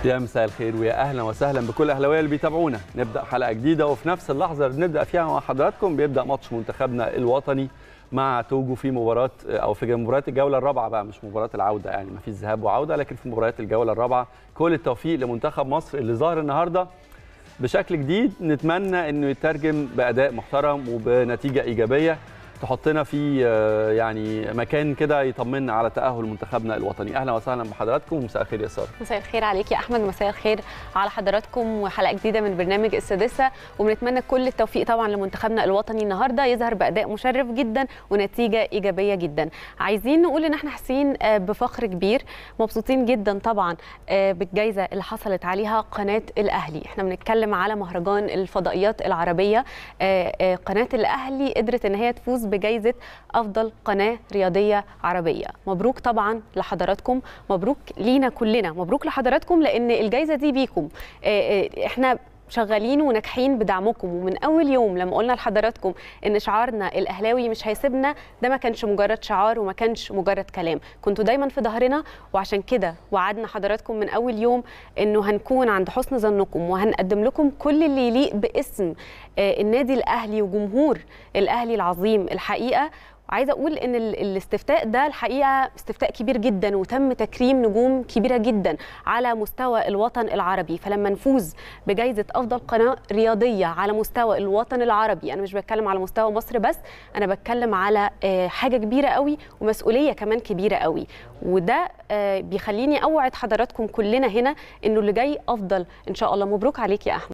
يا مساء الخير ويا اهلا وسهلا بكل اهلاويه اللي بيتابعونا نبدا حلقه جديده وفي نفس اللحظه اللي بنبدا فيها مع حضراتكم بيبدا ماتش منتخبنا الوطني مع توجو في مباراه او في مباراه الجوله الرابعه بقى مش مباراه العوده يعني ما فيش ذهاب وعوده لكن في مباريات الجوله الرابعه كل التوفيق لمنتخب مصر اللي ظهر النهارده بشكل جديد نتمنى انه يترجم باداء محترم وبنتيجه ايجابيه تحطنا في يعني مكان كده يطمنا على تاهل منتخبنا الوطني اهلا وسهلا بحضراتكم ومساء الخير يا ساره مساء الخير عليك يا احمد مساء الخير على حضراتكم وحلقه جديده من برنامج السادسه وبنتمنى كل التوفيق طبعا لمنتخبنا الوطني النهارده يظهر باداء مشرف جدا ونتيجه ايجابيه جدا عايزين نقول ان احنا حاسين بفخر كبير مبسوطين جدا طبعا بالجائزه اللي حصلت عليها قناه الاهلي احنا بنتكلم على مهرجان الفضائيات العربيه قناه الاهلي قدرت ان هي تفوز بجائزه افضل قناه رياضيه عربيه مبروك طبعا لحضراتكم مبروك لينا كلنا مبروك لحضراتكم لان الجائزه دي بيكم احنا شغالين وناجحين بدعمكم ومن اول يوم لما قلنا لحضراتكم ان شعارنا الاهلاوي مش هيسيبنا ده ما كانش مجرد شعار وما كانش مجرد كلام كنتوا دايما في ظهرنا وعشان كده وعدنا حضراتكم من اول يوم انه هنكون عند حسن ظنكم وهنقدم لكم كل اللي يليق باسم النادي الاهلي وجمهور الاهلي العظيم الحقيقه عايزه اقول ان الاستفتاء ده الحقيقه استفتاء كبير جدا وتم تكريم نجوم كبيره جدا على مستوى الوطن العربي فلما نفوز بجائزه افضل قناه رياضيه على مستوى الوطن العربي انا مش بتكلم على مستوى مصر بس انا بتكلم على حاجه كبيره قوي ومسؤوليه كمان كبيره قوي وده بيخليني اوعد حضراتكم كلنا هنا انه اللي جاي افضل ان شاء الله مبروك عليك يا احمد